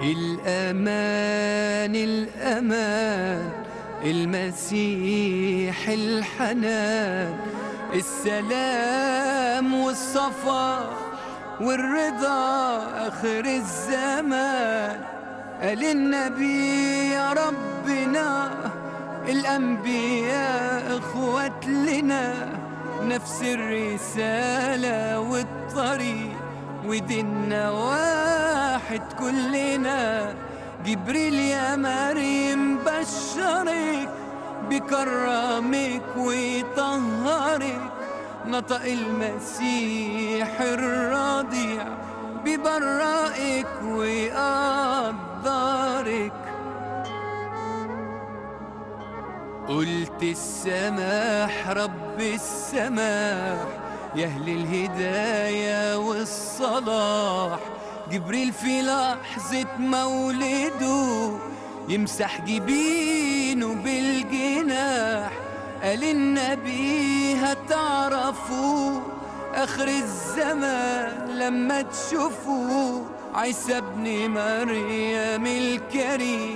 الأمان الأمان المسيح الحنان السلام والصفا والرضا آخر الزمان قال النبي يا ربنا الأنبياء إخوات لنا نفس الرسالة والطريق وديننا واحد كلنا جبريل يا مريم بشرك بكرمك ويطهرك نطق المسيح الرضيع ببرائك ويقدرك قلت السماح رب السماح يا أهل الهداية والصلاح جبريل في لحظة مولده يمسح جبينه بالجناح قال النبي هتعرفوا آخر الزمان لما تشوفوا عيسى ابن مريم الكريم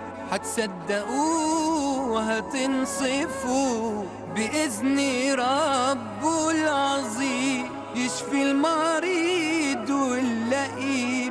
هتصدقوه وهتنصفوا بإذن ربه العظيم يشفي المريض واللئيم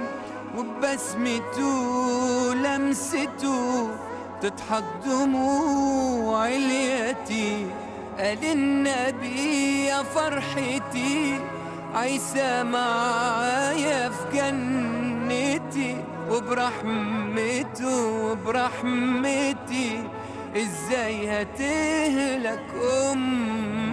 وببسمته لمسته تضحك دموع اليتيم قال النبي يا فرحتي عيسى معايا في جنتي وبرحمته وبرحمتي ازاي هتهلك أم